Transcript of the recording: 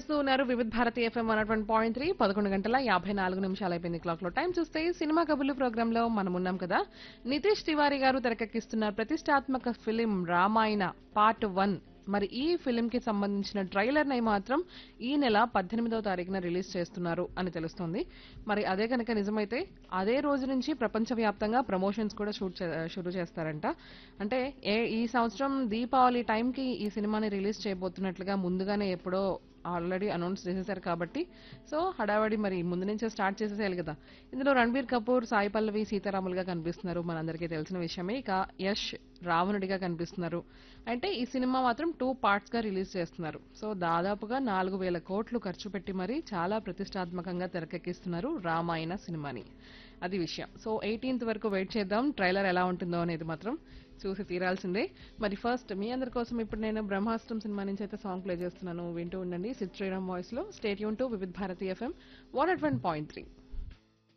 చేస్తూ ఉన్నారు Vividh Bharati FM one one point three పదకొండు గంటల యాభై నాలుగు నిమిషాలు అయిపోయింది క్లాక్ లో టైం చూస్తే సినిమా కబుర్లు ప్రోగ్రామ్ లో మనం ఉన్నాం కదా నితీష్ తివారీ గారు తెరకెక్కిస్తున్న ప్రతిష్టాత్మక ఫిలిం రామాయణ పార్ట్ వన్ మరి ఈ ఫిలిం కి సంబంధించిన ట్రైలర్ ని మాత్రం ఈ నెల పద్దెనిమిదవ తారీఖున రిలీజ్ చేస్తున్నారు అని తెలుస్తోంది మరి అదే కనుక నిజమైతే అదే రోజు నుంచి ప్రపంచవ్యాప్తంగా ప్రమోషన్స్ కూడా షూట్ చే- షురూ చేస్తారంట అంటే ఏ ఈ సంవత్సరం దీపావళి టైంకి ఈ సినిమాని రిలీజ్ చేయబోతున్నట్లుగా ముందుగానే ఎప్పుడో ఆల్రెడీ అనౌన్స్ చేసేసారు కాబట్టి సో హడావడి మరి ముందు నుంచే స్టార్ట్ చేసేసేయాలి కదా ఇందులో రణబీర్ కపూర్ సాయి పల్లవి సీతారాములుగా కనిపిస్తున్నారు మనందరికీ తెలిసిన విషయమే ఇక యష్ రావణుడిగా కనిపిస్తున్నారు అంటే ఈ సినిమా మాత్రం టూ పార్ట్స్ గా రిలీజ్ చేస్తున్నారు సో దాదాపుగా నాలుగు వేల కోట్లు ఖర్చు పెట్టి మరి చాలా ప్రతిష్టాత్మకంగా తెరకెక్కిస్తున్నారు రామాయణ సినిమాని అది విషయం సో ఎయిటీన్త్ వరకు వెయిట్ చేద్దాం ట్రైలర్ ఎలా ఉంటుందో అనేది మాత్రం చూసి తీరాల్సిందే మరి ఫస్ట్ మీ అందరి కోసం ఇప్పుడు నేను బ్రహ్మాస్త్రం సినిమా నుంచి అయితే సాంగ్ ప్లే చేస్తున్నాను వింటూ ఉండండి సిట్ శ్రీరామ్ వాయిస్ లో స్టేట్ యూన్ to Vividh Bharati FM one at one point three